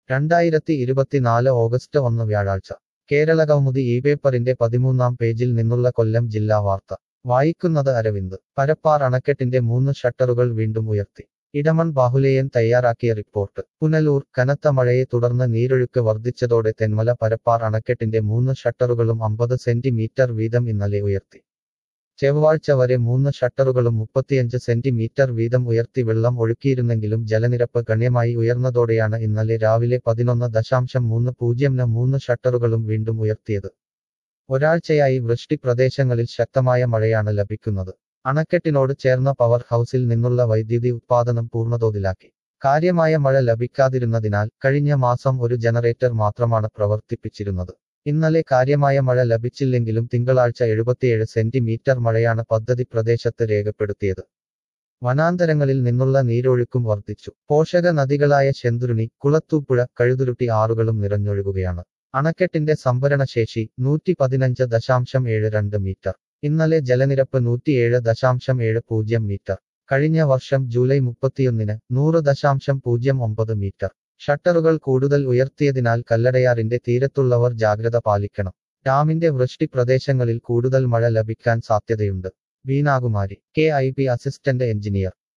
രണ്ടായിരത്തി ഇരുപത്തിനാല് ഓഗസ്റ്റ് ഒന്ന് വ്യാഴാഴ്ച കേരള കൗമുദി ഈ പേപ്പറിന്റെ പതിമൂന്നാം പേജിൽ നിന്നുള്ള കൊല്ലം ജില്ലാ വാർത്ത വായിക്കുന്നത് അരവിന്ദ് പരപ്പാർ അണക്കെട്ടിന്റെ മൂന്ന് ഷട്ടറുകൾ വീണ്ടും ഉയർത്തി ഇടമൺ ബാഹുലേയൻ തയ്യാറാക്കിയ റിപ്പോർട്ട് പുനലൂർ കനത്ത മഴയെ തുടർന്ന് നീരൊഴുക്ക് വർദ്ധിച്ചതോടെ തെന്മല പരപ്പാർ അണക്കെട്ടിന്റെ മൂന്ന് ഷട്ടറുകളും അമ്പത് സെന്റിമീറ്റർ വീതം ഇന്നലെ ഉയർത്തി ചൊവ്വാഴ്ച വരെ മൂന്ന് ഷട്ടറുകളും മുപ്പത്തിയഞ്ച് സെന്റിമീറ്റർ വീതം ഉയർത്തി വെള്ളം ഒഴുക്കിയിരുന്നെങ്കിലും ജലനിരപ്പ് ഗണ്യമായി ഉയർന്നതോടെയാണ് ഇന്നലെ രാവിലെ പതിനൊന്ന് ദശാംശം മൂന്ന് പൂജ്യംന് മൂന്ന് ഷട്ടറുകളും വീണ്ടും ഉയർത്തിയത് ഒരാഴ്ചയായി വൃഷ്ടി പ്രദേശങ്ങളിൽ ശക്തമായ മഴയാണ് ലഭിക്കുന്നത് അണക്കെട്ടിനോട് ചേർന്ന പവർ ഹൗസിൽ നിന്നുള്ള വൈദ്യുതി ഉത്പാദനം പൂർണ്ണതോതിലാക്കി കാര്യമായ മഴ ലഭിക്കാതിരുന്നതിനാൽ കഴിഞ്ഞ മാസം ഒരു ജനറേറ്റർ മാത്രമാണ് പ്രവർത്തിപ്പിച്ചിരുന്നത് ഇന്നലെ കാര്യമായ മഴ ലഭിച്ചില്ലെങ്കിലും തിങ്കളാഴ്ച എഴുപത്തിയേഴ് സെന്റിമീറ്റർ മഴയാണ് പദ്ധതി പ്രദേശത്ത് രേഖപ്പെടുത്തിയത് വനാന്തരങ്ങളിൽ നിന്നുള്ള നീരൊഴുക്കും വർദ്ധിച്ചു പോഷക നദികളായ ശെന്തുരുണി കുളത്തൂപ്പുഴ കഴുതുരുട്ടി ആറുകളും നിറഞ്ഞൊഴുകുകയാണ് അണക്കെട്ടിന്റെ സംഭരണശേഷി നൂറ്റി പതിനഞ്ച് ദശാംശം ഏഴ് രണ്ട് മീറ്റർ ഇന്നലെ ജലനിരപ്പ് നൂറ്റിയേഴ് ദശാംശം ഏഴ് പൂജ്യം മീറ്റർ കഴിഞ്ഞ വർഷം ജൂലൈ മുപ്പത്തിയൊന്നിന് നൂറ് ദശാംശം പൂജ്യം ഒമ്പത് മീറ്റർ ഷട്ടറുകൾ കൂടുതൽ ഉയർത്തിയതിനാൽ കല്ലടയാറിന്റെ തീരത്തുള്ളവർ ജാഗ്രത പാലിക്കണം ഡാമിന്റെ വൃഷ്ടി പ്രദേശങ്ങളിൽ കൂടുതൽ മഴ ലഭിക്കാൻ സാധ്യതയുണ്ട് Veenakumari K I P assistant engineer